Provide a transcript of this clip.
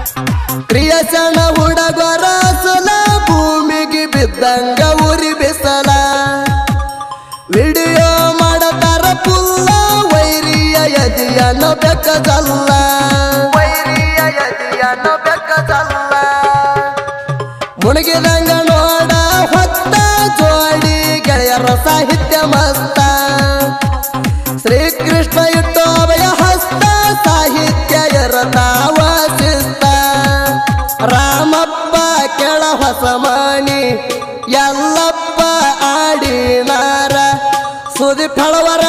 ಕ್ರಿಯಶಣ ಹುಡುಗರ ಸುಲ ಭೂಮಿಗೆ ಬಿದ್ದಂಗ ಉರಿ ಬಿಸಲ ವಿಡಿಯೋ ಮಾಡತಾರ ಪುಲ್ಲ ವೈರಿಯ ಯದಿಯನ ಬೆಕ್ಕದಲ್ಲ ವೈರಿಯ ಯದಿಯನ ಬೆಕ್ಕದಲ್ಲ ಮುಣಗಿದಂಗ ನೋಡ ಹೊತ್ತ ಜೋಡಿ ಗೆಳೆಯರ ಸಾಹಿತ್ಯ ಮಸ್ತ ಶ್ರೀಕೃಷ್ಣ ಇಟ್ಟು ಅಭಯ ಹಸ್ತ ಸಾಹಿತ್ಯ ಎರತಾವ ಶಿಸ್ತ ರಾಮಪ್ಪ ಕೆಳ ಹೊಸಮಣಿ ಎಲ್ಲಪ್ಪ ಆಡಿನಾರ ಸುದಿ ಫಳವರ